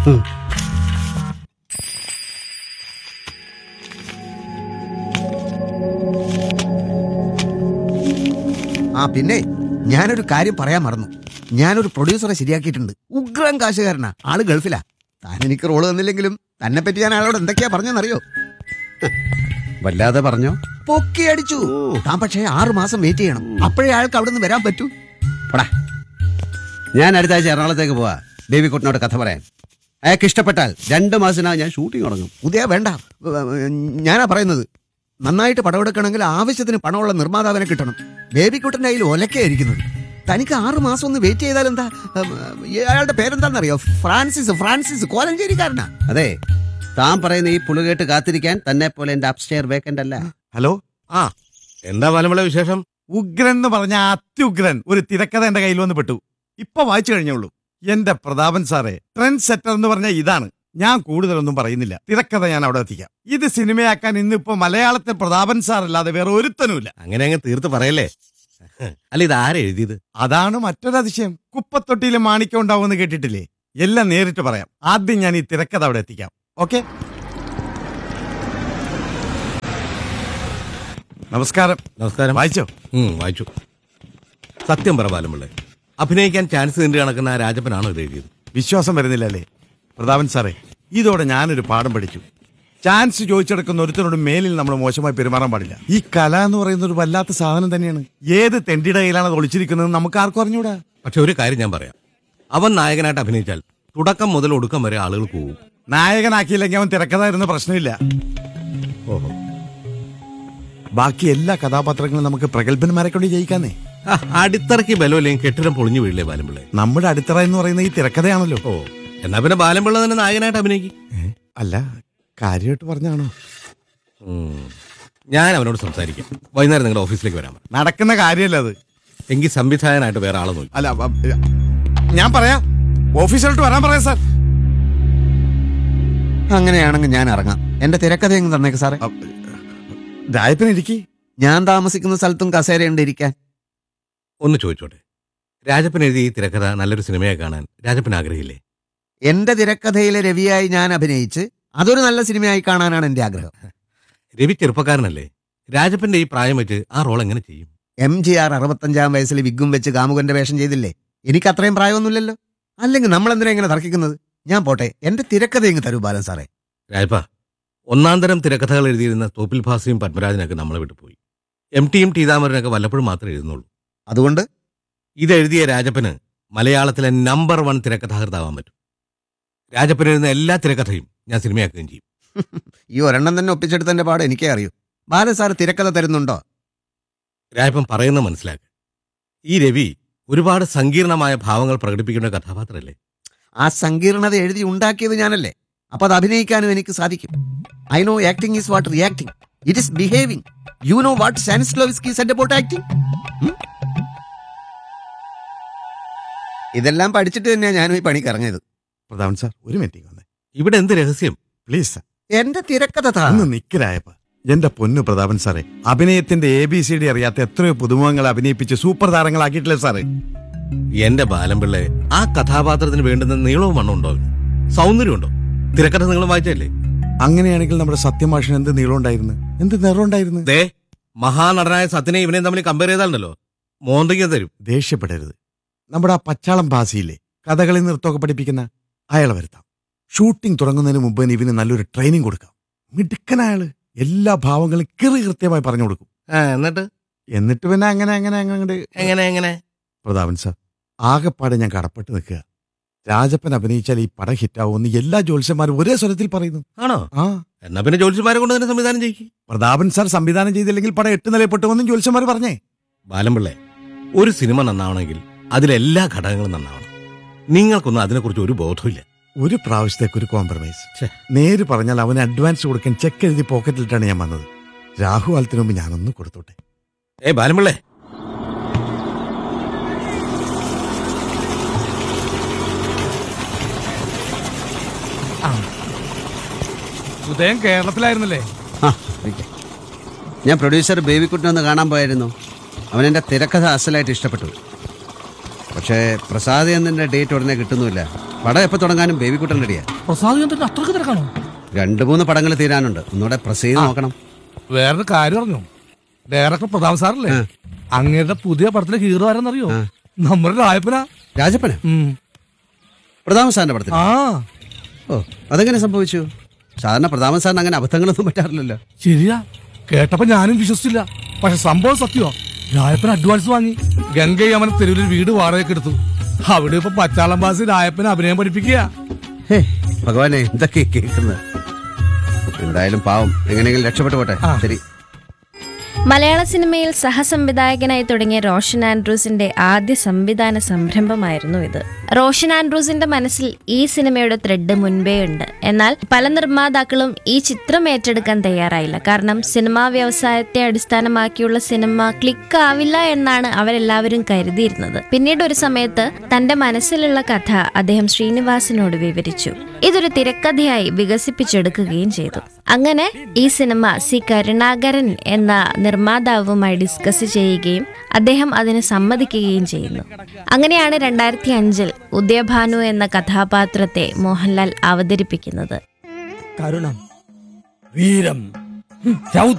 ആ പിന്നെ ഞാനൊരു കാര്യം പറയാൻ മറന്നു ഞാനൊരു പ്രൊഡ്യൂസറെ ശരിയാക്കിയിട്ടുണ്ട് ഉഗ്രം കാശുകാരനാ ആള് ഗൾഫിലാ താൻ എനിക്ക് റോള് തന്നില്ലെങ്കിലും തന്നെ പറ്റി ഞാൻ അയാളോട് എന്തൊക്കെയാ പറഞ്ഞെന്നറിയോ വല്ലാതെ പറഞ്ഞോ പൊക്കി അടിച്ചു താൻ പക്ഷേ ആറു മാസം വെയിറ്റ് ചെയ്യണം അപ്പോഴേ അയാൾക്ക് അവിടെ നിന്ന് വരാൻ പറ്റൂ പടാ ഞാൻ അടുത്ത ആഴ്ച എറണാകുളത്തേക്ക് പോവാ ബേബി കുട്ടനോട് കഥ പറയാൻ അയാൾക്ക് ഇഷ്ടപ്പെട്ടാൽ രണ്ട് മാസത്തിനകം ഞാൻ ഷൂട്ടിംഗ് തുടങ്ങും ഉദയ വേണ്ട ഞാനാ പറയുന്നത് നന്നായിട്ട് പടമെടുക്കണമെങ്കിൽ ആവശ്യത്തിന് പണമുള്ള നിർമ്മാതാവിനെ കിട്ടണം ബേബിക്കുട്ടൻ്റെ കയ്യിൽ ഒലക്കയായിരിക്കുന്നത് തനിക്ക് ആറു മാസം ഒന്ന് വെയിറ്റ് ചെയ്താൽ എന്താ ഉം, അയാളുടെ പേരെന്താണെന്നറിയോ ഫ്രാൻസിസ് ഫ്രാൻസിസ് കോലഞ്ചേരിക്കാരനാ അതെ താൻ പറയുന്ന ഈ പുളുകേട്ട് കാത്തിരിക്കാൻ തന്നെ പോലെ എന്റെ അപ്സ്റ്റെയർ വേക്കൻ്റ് അല്ല ഹലോ ആ എന്താ മലമല വിശേഷം ഉഗ്രൻ എന്ന് പറഞ്ഞ അത്യുഗ്രൻ ഒരു തിരക്കഥ എന്റെ കയ്യിൽ വന്ന് പെട്ടു ഇപ്പൊ വായിച്ചു കഴിഞ്ഞുള്ളൂ എന്റെ പ്രതാപൻ സാറേ ട്രെൻഡ് സെറ്റർ എന്ന് പറഞ്ഞ ഇതാണ് ഞാൻ കൂടുതലൊന്നും പറയുന്നില്ല തിരക്കഥ ഞാൻ അവിടെ എത്തിക്കാം ഇത് സിനിമയാക്കാൻ ഇന്നിപ്പോ മലയാളത്തെ പ്രതാപൻ സാർ അല്ലാതെ വേറെ ഒരുത്തനുമില്ല അങ്ങനെ അങ്ങ് തീർത്ത് പറയല്ലേ അല്ല ഇത് ആരാ എഴുതിയത് അതാണ് മറ്റൊരു അതിശയം കുപ്പത്തൊട്ടിയിലെ മാണിക്യം ഉണ്ടാവുമെന്ന് കേട്ടിട്ടില്ലേ എല്ലാം നേരിട്ട് പറയാം ആദ്യം ഞാൻ ഈ തിരക്കഥ അവിടെ എത്തിക്കാം ഓക്കെ നമസ്കാരം നമസ്കാരം വായിച്ചോ ഉം, വായിച്ചു സത്യം പറ ബാലമുള്ളേ അഭിനയിക്കാൻ ചാൻസ് നിന്റെ കണക്കുന്ന ആ രാജപ്പനാണോ ഇത് എഴുതിയത് വിശ്വാസം വരുന്നില്ല അല്ലേ പ്രതാപൻ സാറേ ഇതോടെ ഞാനൊരു പാഠം പഠിച്ചു ചാൻസ് ചോദിച്ചെടുക്കുന്ന ഒരുത്തനോട് മേലിൽ നമ്മൾ മോശമായി പെരുമാറാൻ പാടില്ല ഈ കല എന്ന് പറയുന്ന ഒരു വല്ലാത്ത സാധനം തന്നെയാണ് ഏത് തെണ്ടിയുടെ കയ്യിലാണ് അത് ഒളിച്ചിരിക്കുന്നത് നമുക്ക് ആർക്കും അറിഞ്ഞൂടാ പക്ഷെ ഒരു കാര്യം ഞാൻ പറയാം അവൻ നായകനായിട്ട് അഭിനയിച്ചാൽ തുടക്കം മുതൽ ഒടുക്കം വരെ ആളുകൾ പോവും നായകനാക്കിയില്ലെങ്കിൽ അവൻ തിരക്കഥായിരുന്ന പ്രശ്നമില്ല ഓഹോ ബാക്കി എല്ലാ കഥാപാത്രങ്ങളും നമുക്ക് പ്രഗത്ഭന്മാരെ കൊണ്ട് ജയിക്കാന്നേ ആ, അടിത്തറയ്ക്ക് ബലമില്ലെങ്കിൽ കെട്ടിടം പൊളിഞ്ഞു വീഴില്ലേ ബാലമ്പിള്ളേ നമ്മുടെ അടിത്തറ എന്ന് പറയുന്ന ഈ തിരക്കഥയാണല്ലോ ഓ എന്നാ പിന്നെ ബാലമ്പിള്ള തന്നെ നായകനായിട്ട് അഭിനയിക്കും ഏ? അല്ല കാര്യമായിട്ട് പറഞ്ഞാണോ ഞാൻ അവനോട് സംസാരിക്കാം വൈകുന്നേരം നിങ്ങളുടെ ഓഫീസിലേക്ക് വരാൻ പറ നടക്കുന്ന കാര്യമല്ല അത് എങ്കിൽ സംവിധായകനായിട്ട് വേറെ ആളെ നോക്കി അല്ല അ- ഞാൻ പറയാം ഓഫീസിലോട്ട് വരാൻ പറയാം സാർ അങ്ങനെയാണെങ്കിൽ ഞാൻ ഇറങ്ങാം എന്റെ തിരക്കഥ എങ്ങ് തന്നേക്ക് സാറേ രായപ്പൻ ഇരിക്കി ഞാൻ താമസിക്കുന്ന സ്ഥലത്തും കസേരയുണ്ട് ഇരിക്കാൻ ഒന്ന് ചോദിച്ചോട്ടെ രാജപ്പൻ എഴുതിയ ഈ തിരക്കഥ നല്ലൊരു സിനിമയെ കാണാൻ രാജപ്പൻ ആഗ്രഹില്ലേ എന്റെ തിരക്കഥയിലെ രവിയായി ഞാൻ അഭിനയിച്ച് അതൊരു നല്ല സിനിമയായി കാണാനാണ് എന്റെ ആഗ്രഹം രവി ചെറുപ്പക്കാരനല്ലേ രാജപ്പന്റെ ഈ പ്രായം വെച്ച് ആ റോൾ എങ്ങനെ ചെയ്യും എം ജി ആർ അറുപത്തഞ്ചാം വയസ്സിൽ വിഗും വെച്ച് കാമുകന്റെ വേഷം ചെയ്തില്ലേ എനിക്ക് അത്രയും പ്രായമൊന്നുമില്ലല്ലോ അല്ലെങ്കിൽ നമ്മൾ എന്തിനാ ഇങ്ങനെ തർക്കിക്കുന്നത് ഞാൻ പോട്ടെ എന്റെ തിരക്കഥ ഇങ്ങ് തരൂ ബാലൻ സാറേ രാജപ്പ ഒന്നാം തരം തിരക്കഥകൾ എഴുതിയിരുന്ന തോപ്പിൽ ഭാസിയും പത്മരാജനൊക്കെ നമ്മളെ വിട്ടുപോയി എം ടിയും ടീതാമരനൊക്കെ വല്ലപ്പോഴും മാത്രമേ എഴുതുന്നുള്ളൂ അതുകൊണ്ട് ഇതെഴുതിയ രാജപ്പന് മലയാളത്തിലെ നമ്പർ വൺ തിരക്കഥാകൃതാവാൻ പറ്റും രാജപ്പൻ എഴുതുന്ന എല്ലാ തിരക്കഥയും ഞാൻ സിനിമയാക്കുകയും ചെയ്യും ഈ ഒരെണ്ണം തന്നെ ഒപ്പിച്ചെടുത്തതിന്റെ പാട് എനിക്കേ അറിയൂ ബാലൻ സാർ തിരക്കഥ തരുന്നുണ്ടോ രാജപ്പൻ പറയുന്ന മനസ്സിലാക്കുക ഈ രവി ഒരുപാട് സങ്കീർണമായ ഭാവങ്ങൾ പ്രകടിപ്പിക്കുന്ന ഒരു കഥാപാത്രമല്ലേ ആ സങ്കീർണത എഴുതി ഉണ്ടാക്കിയത് ഞാനല്ലേ അപ്പൊ അത് അഭിനയിക്കാനും എനിക്ക് സാധിക്കും I know acting is what reacting it is behaving you know what Stanislavski said about acting ഇതെല്ലാം പഠിച്ചിട്ട് തന്നെയാണ് ഞാനും ഈ പണിക്ക് ഇറങ്ങിയത് പ്രതാപൻ സാർ ഒരു മിനിറ്റ് വന്നേ ഇവിടെ എന്ത് രഹസ്യം പ്ലീസ് സാർ എന്റെ തിരക്കഥ താ. ഒന്ന് നിക്കരായപ്പ എന്റെ പൊന്നു പ്രതാപൻ സാറേ അഭിനയത്തിന്റെ എ ബി സി ഡി അറിയാത്ത എത്രയോ പുതുമുഖങ്ങളെ അഭിനയിപ്പിച്ച് സൂപ്പർ താരങ്ങളാക്കിയിട്ടില്ലേ സാറേ എന്റെ ബാലംപിള്ളെ ആ കഥാപാത്രത്തിന് വേണ്ടുന്ന നീളവും വണ്ണം ഉണ്ടോ അവന്? സൗന്ദര്യമുണ്ടോ തിരക്കഥ നിങ്ങൾ വായിച്ചല്ലേ അങ്ങനെയാണെങ്കിൽ നമ്മുടെ സത്യമാഷൻ എന്ത് നീളം ഉണ്ടായിരുന്നു എന്ത് നിറം ഉണ്ടായിരുന്നു ദേ മഹാനടനായ സത്യനെ ഇവനെ തമ്മിൽ കമ്പയർ ചെയ്താലുണ്ടല്ലോ മോന്തയ്ക്ക് തരും ദേഷ്യപ്പെടരുത് നമ്മുടെ ആ പച്ചാളം ഭാസിയില്ലേ കഥകളി നൃത്തമൊക്കെ പഠിപ്പിക്കുന്ന അയാളെ വരുത്താം ഷൂട്ടിംഗ് തുടങ്ങുന്നതിന് മുമ്പ് തന്നെ ഇവന് നല്ലൊരു ട്രെയിനിങ് കൊടുക്കാം മിടുക്കനയാള് എല്ലാ ഭാവങ്ങളും കിറി കൃത്യമായി പറഞ്ഞു കൊടുക്കും ആ, എന്നിട്ട് എന്നിട്ട് പിന്നെ അങ്ങനെ അങ്ങനെ അങ്ങനെ അങ്ങോട്ട് എങ്ങനെ എങ്ങനെ പ്രതാപൻ സാർ ആകെപ്പാടെ ഞാൻ കടപ്പെട്ട് നിൽക്കുക രാജപ്പൻ അഭിനയിച്ചാൽ ഈ പടം ഹിറ്റാവുമെന്ന് എല്ലാ ജ്യോത്സ്യന്മാരും ഒരേ സ്വരത്തിൽ പറയുന്നു ആണോ ആ എന്നാ പിന്നെ ജോലിസുമാരെ കൊണ്ട് തന്നെ സംവിധാനം ചെയ്യിക്കും പ്രതാപൻ സാർ സംവിധാനം ചെയ്തില്ലെങ്കിൽ പടം എട്ട് നിലയപ്പെട്ടുവെന്നും ജ്യോത്സ്യന്മാർ പറഞ്ഞേ ബാലംപിള്ളെ ഒരു സിനിമ നന്നാവണമെങ്കിൽ അതിലെല്ലാ ഘടകങ്ങളും നന്നാവണം നിങ്ങൾക്കൊന്നും അതിനെക്കുറിച്ച് ഒരു ബോധമില്ല ഒരു പ്രാവശ്യത്തേക്ക് ഒരു കോംപ്രമൈസ് ഛെ. നേര് പറഞ്ഞാൽ അവന് അഡ്വാൻസ് കൊടുക്കാൻ ചെക്ക് എഴുതി പോക്കറ്റിലിട്ടാണ് ഞാൻ വന്നത് രാഹു കാലത്തിന് മുമ്പ് ഞാനൊന്ന് കൊടുത്തോട്ടെ ഏ ബാലംപിള്ളെ ഉദയം കേരളത്തിലായിരുന്നല്ലേ ആ ഇരിക്കെ. ഞാൻ പ്രൊഡ്യൂസർ ബേബിക്കുട്ടിനെ ഒന്ന് കാണാൻ പോയായിരുന്നു അവൻ എൻ്റെ തിരക്കഥ അസലായിട്ട് ഇഷ്ടപ്പെട്ടു പക്ഷേ പ്രസാദ് എന്നതിൻ്റെ ഡേറ്റ് ഉടനെ കിട്ടുന്നുമില്ല പടം എപ്പോൾ തുടങ്ങാനും ബേബിക്കുട്ടൻ റെഡിയാ പ്രസാദ് ചന്ദ്രൻ അത്രക്ക് തിരക്കാണോ രണ്ടു മൂന്ന് പടങ്ങൾ തീരാനുണ്ട് ഒന്നുകൂടെ പ്രസ് ചെയ്ത് നോക്കണം വേറൊരു കാര്യം പറഞ്ഞു ഡയറക്ടർ പ്രതാപ് സാറല്ലേ ആ. അങ്ങയുടെ പുതിയ പടത്തിലെ ഹീറോ ആരെന്നറിയോ ആ. നമ്മുടെ രായപ്പന രാജപ്പന് പ്രതാപൻ സാറിന്റെ പടത്തിൽ ആ ഓ അതെങ്ങനെ സംഭവിച്ചു സാധാരണ പ്രതാപൻ സാറിന് അങ്ങനെ അബദ്ധങ്ങളൊന്നും പറ്റാറില്ലല്ലോ ശരിയാ കേട്ടപ്പോ ഞാനും വിശ്വസിച്ചില്ല പക്ഷെ സംഭവം സത്യമാ രായപ്പൻ അഡ്വാൻസ് വാങ്ങി ഗംഗയമ്മൻ തെരുവിൽ വീട് വാടകയ്ക്ക് എടുത്തു അവിടെ ഇപ്പൊ പച്ചാളം ബാസ് രായപ്പനെ അഭിനയം പഠിപ്പിക്കുക ഹേ ഭഗവാനെ എന്തൊക്കെ കേൾക്കുന്നത് എന്തായാലും പാവം എങ്ങനെയെങ്കിലും രക്ഷപ്പെട്ടു പോട്ടെ ആ. ശരി മലയാള സിനിമയിൽ സഹസംവിധായകനായി തുടങ്ങിയ റോഷൻ ആൻഡ്രൂസിന്റെ ആദ്യ സംവിധാന സംരംഭമായിരുന്നു ഇത് റോഷൻ ആൻഡ്രൂസിന്റെ മനസ്സിൽ ഈ സിനിമയുടെ ത്രെഡ് മുൻപേ ഉണ്ട് എന്നാൽ പല നിർമ്മാതാക്കളും ഈ ചിത്രം ഏറ്റെടുക്കാൻ തയ്യാറായില്ല കാരണം സിനിമാ വ്യവസായത്തെ അടിസ്ഥാനമാക്കിയുള്ള സിനിമ ക്ലിക്ക് ആവില്ല എന്നാണ് അവരെല്ലാവരും കരുതിയിരുന്നത് പിന്നീട് ഒരു സമയത്ത് തന്റെ മനസ്സിലുള്ള കഥ അദ്ദേഹം ശ്രീനിവാസിനോട് വിവരിച്ചു ഇതൊരു തിരക്കഥയായി വികസിപ്പിച്ചെടുക്കുകയും ചെയ്തു അങ്ങനെ ഈ സിനിമ സി കരുണാകരൻ എന്ന നിർമ്മാതാവുമായി ഡിസ്കസ് ചെയ്യുകയും അദ്ദേഹം അതിന് സമ്മതിക്കുകയും ചെയ്യുന്നു അങ്ങനെയാണ് രണ്ടായിരത്തി അഞ്ചിൽ ഉദയഭാനു എന്ന കഥാപാത്രത്തെ മോഹൻലാൽ അവതരിപ്പിക്കുന്നത് കരുണം വീരം